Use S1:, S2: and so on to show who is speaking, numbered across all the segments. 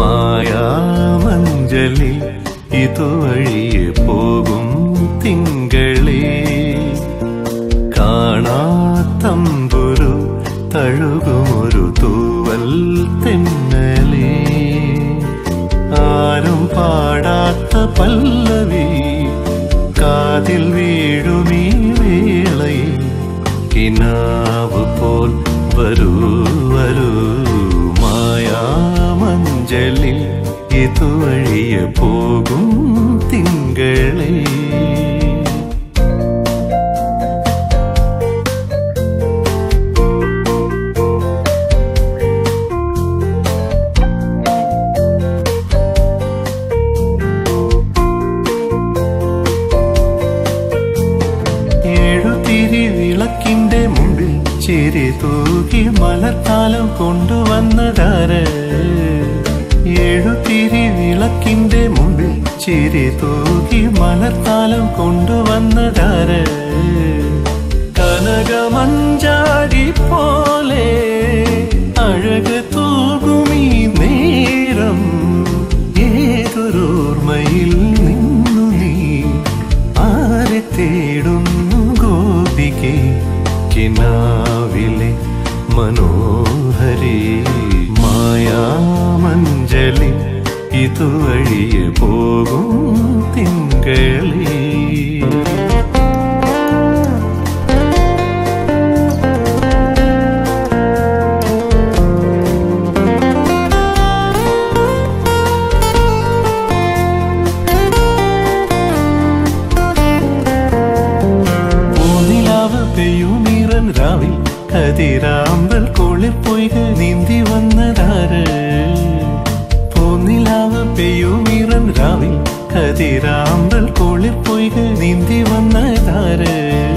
S1: മായാമഞ്ചലിൽ ഇതുവഴിയെ പോകും തിങ്കളേ കാണാത്തമ്പുരു തഴുകുമൊരു തൂവൽ തെന്നലേ ആരും പാടാത്ത പല്ലവി കാതിൽ വീഴുമീ വേളയിൽ കിനാവ് പോൽ വരൂ വരൂ മായാമഞ്ചലിൽ ഇതുവഴിയെ പോകും തിങ്കളേ ഏഴുതിരി വിളക്കിന്റെ മുമ്പിൽ ചിരി തൂകി മലത്താലം കൊണ്ടുവന്നതാര് ഏഴുതിരി വിളക്കിന്റെ മുമ്പിൽ ചിരി തൂകി മലത്താലം കൊണ്ടുവന്നതാര് കനകമഞ്ചാടി പോലെ അഴക് തൂകുമീ നേരം ഏതൊരോർമ്മയിൽ നിന്നു നീ ആരെ തേടുന്നു ഗോപികെ കിനാവിലെ മനോഹരി മായാമഞ്ചലി ഇതുവഴിയെ പോകും തിങ്കളി പൂനിലാവ് പെയ്യുമീറൻ രാവിൽ കതിരാമ്പൽ കുളിപ്പൊയ്കൾ നീന്തി വന്നതാര് പൂനിലാവ് പെയ്യുമീറൻ രാവിൽ കതിരാമ്പൽ കുളിപ്പൊയ്കൾ നീന്തി വന്നതാര്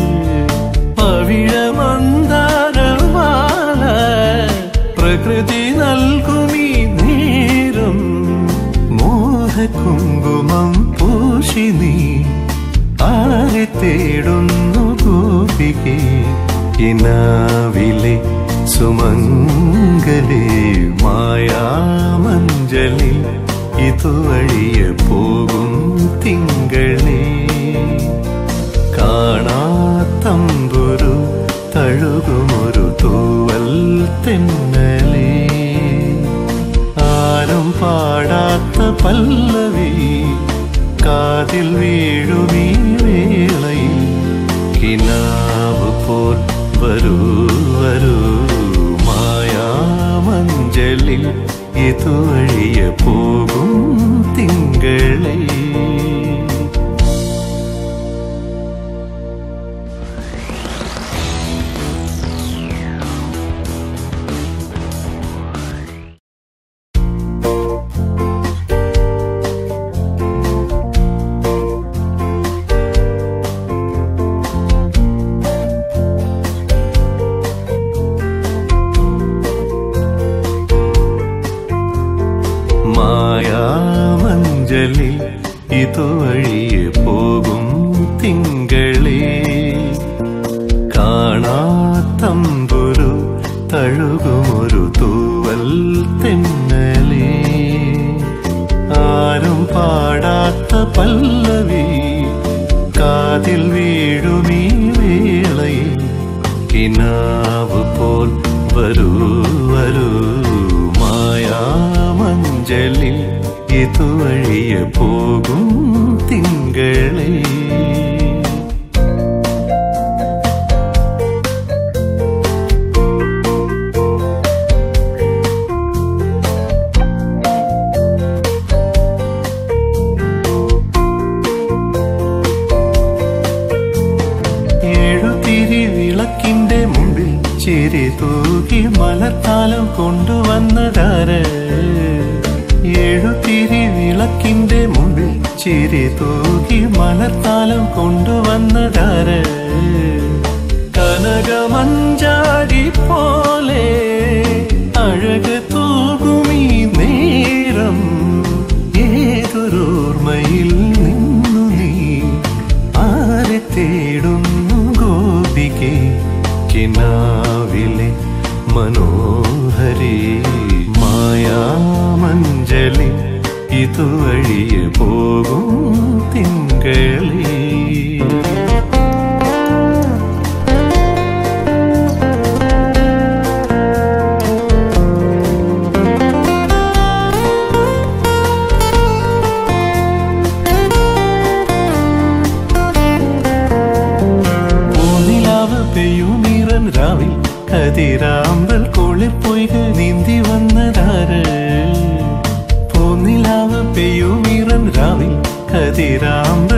S1: പവിഴമന്താരമാല പ്രകൃതി നൽകുമീ നേരം മോഹകുങ്കുമം പൂശി നീ ആരെ തേടുന്നു ഗോപികെ കിനാവിലെ സുമംഗലേ മായാമഞ്ചലി ഇതുവഴിയെ പോകും തിങ്കളേ കാണാത്തമ്പുരു തഴുകുമൊരു തൂവൽ തെന്നലേ ആരും പാടാത്ത പല്ലവി കാതിൽ വീഴുമീ വേളയിൽ കിനാവ് പോൽ വരൂ വരൂ മായാമഞ്ചലിൽ ഇതുവഴിയെ പോകും തിങ്കളേ മായാമഞ്ചലി ഇതുവഴിയെ പോകും തിങ്കളേ കാണാത്തമ്പുരു തഴുകുമൊരു തൂവൽ തെന്നലേ ആരും പാടാത്ത പല്ലവി കാതിൽ വീഴുമീ വേളയിൽ കിനാവ് പോൽ വരൂ വരൂ മായാമഞ്ചലിൽ ഇതുവഴിയെ പോകും തിങ്കളേ ഏഴുതിരി വിളക്കിന്റെ മുമ്പിൽ ചിരി തൂകി മലത്താലം കൊണ്ടുവന്നതാര് ഏഴുതിരി വിളക്കിന്റെ മുമ്പിൽ ചിരി തൂകി മലത്താലം കൊണ്ടുവന്നതാര് കനകമഞ്ചാടി പോലെ അഴക് തൂകുമീ നേരം ഏതൊരോർമ്മയിൽ നിന്നു നീ ആരെ തേടുന്നു ഗോപികെ കിനാവിലെ മനോഹരി മായാമഞ്ചലി വഴിയെ പോകും തിങ്കളേ പൂനിലാവ് പെയ്യുമീറൻ രാവിൽ കതിരാമ്പൽ കുളിർ പൊയ്ക നീന്തി വന്നതാര് പൂനിലാവ് പെയ്യുമീറൻ രാവിൽ കതിരാമ്പൽ